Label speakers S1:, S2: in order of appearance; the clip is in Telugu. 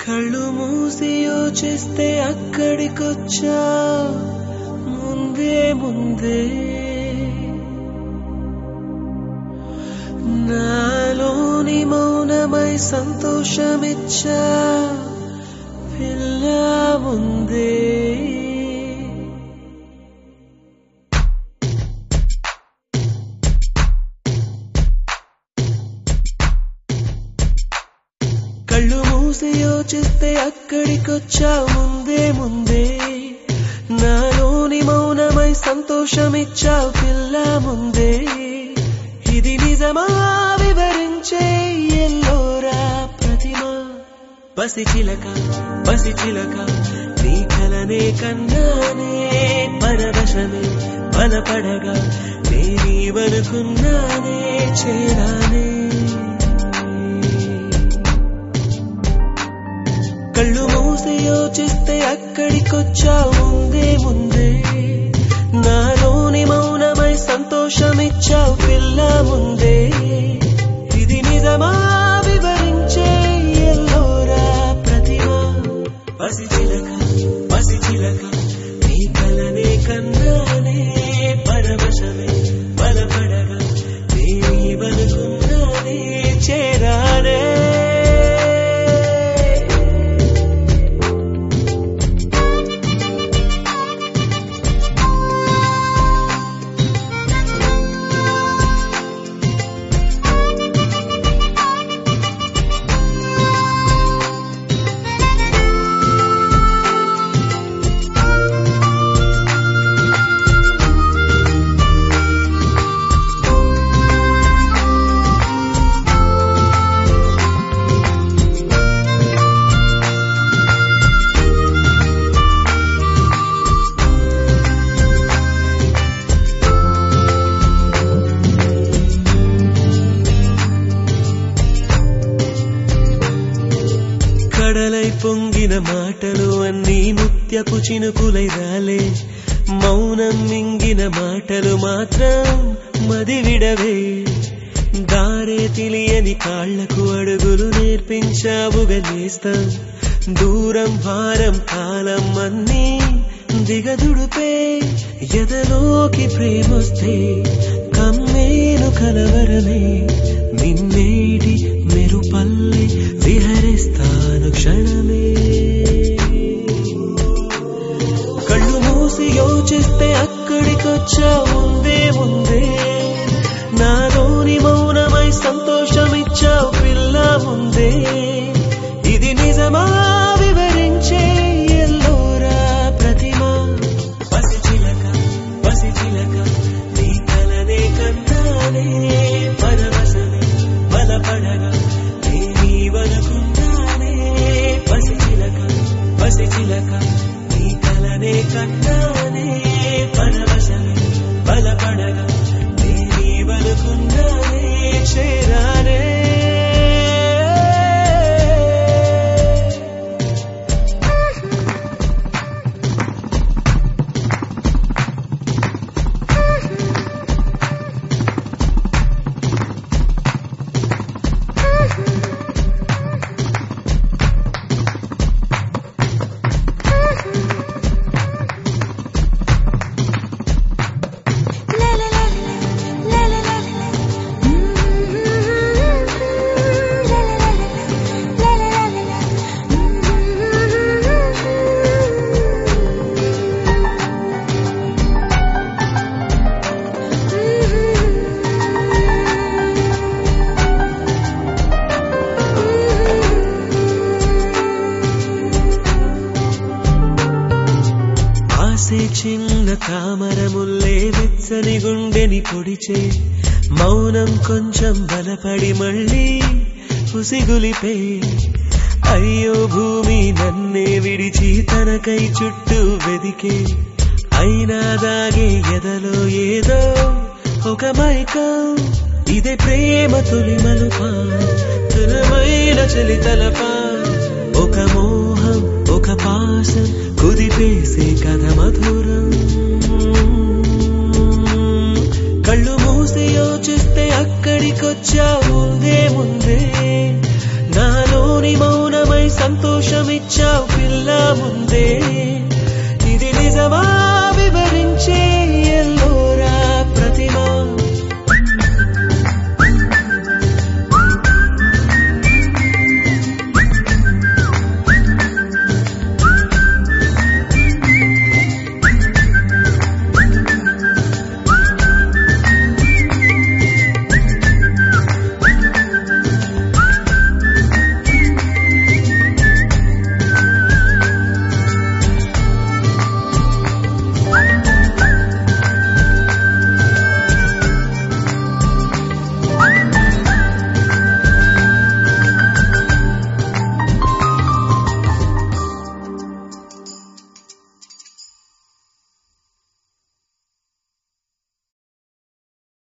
S1: కళ్ళు మూసి యోచిస్తే అక్కడికొచ్చా ముందే ముందే నాలోని మౌనమై సంతోషమిచ్చా పిల్ల ముందే కళ్ళు మూసి యోచిస్తే అక్కడికొచ్చా ముందే ముందే నాలోని మౌనమై సంతోషమిచ్చావు పిల్ల ముందే ఇది నిజమా వివరించే ఎల్లోరా ప్రతిమ పసి చిలక పసి చిలక నీ కలనే కన్నానే పరవశమే బలపడగా నేనీవనుకున్నానే చేరానే కళ్ళు మూసి యోచిస్తే అక్కడికొచ్చావు ముందే ముందే నాలోని మౌనమై సంతోషమిచ్చావు పిల్ల ముందే ఇది నిజమా వివరించే ఎల్లోరా ప్రతిమ పసి చిలక పసి చిలక నీ కలనే కన్నానే పరవశమే బలపడగా నేనీవనుకున్నానే చేరానే కడలై పొంగిన మాటలు అన్నీ ముత్యపు చినుకులై రాలే మౌనం మింగిన మాటలు మాత్రం మది విడవే దారే తెలియని కాళ్లకు అడుగులు నేర్పించావుగా నేస్తా దూరం భారం కాలం అన్నీ దిగదుడుపే ఎదలోకి ప్రేమొస్తే కమ్మేను కలవరమే నిన్నేటి మెరుపల్లె విహరిస్తాను క్షణమే కళ్ళు మూసి యోచిస్తే అక్కడికొచ్చా ముందే ముందే నాలోని మౌనమై సంతోషమిచ్చావు పిల్ల ముందే ఇది నిజమా వివరించే ఎల్లోరా ప్రతిమ పసి చిలక పసి చిలక నీ కలనే కన్నానే పరవశమే బలపడగా నేనీవనుకున్నానే పసి చిలక పసి చిలక నీ కలనే కన్నానే పరవశమే బలపడగా నేనీవనుకున్నానే చేరానే
S2: La la la la la la la Mm, la la la la la la la la
S1: ఆసే చిన్న తామర ముల్లే వెచ్చని గుండెని పొడిచే మౌనం కొంచెం బలపడి మళ్ళీ ఉసిగులిపే అయ్యో భూమి నన్నే విడిచి తనకై చుట్టూ వెదికే అయినా దాగే ఎదలో ఏదో ఒక మైకం ఇదే ప్రేమ తొలి మలుపా తులమైన చలి తలపా ఒక మోహం ఒక పాసం కుదిపేసే కథ మధురం కళ్ళు మూసి యోచిస్తే అక్కడికొచ్చా ముందే ముందే నాలోని మౌనమై సంతోషం వరమిచ్చావు పిల్ల ముందే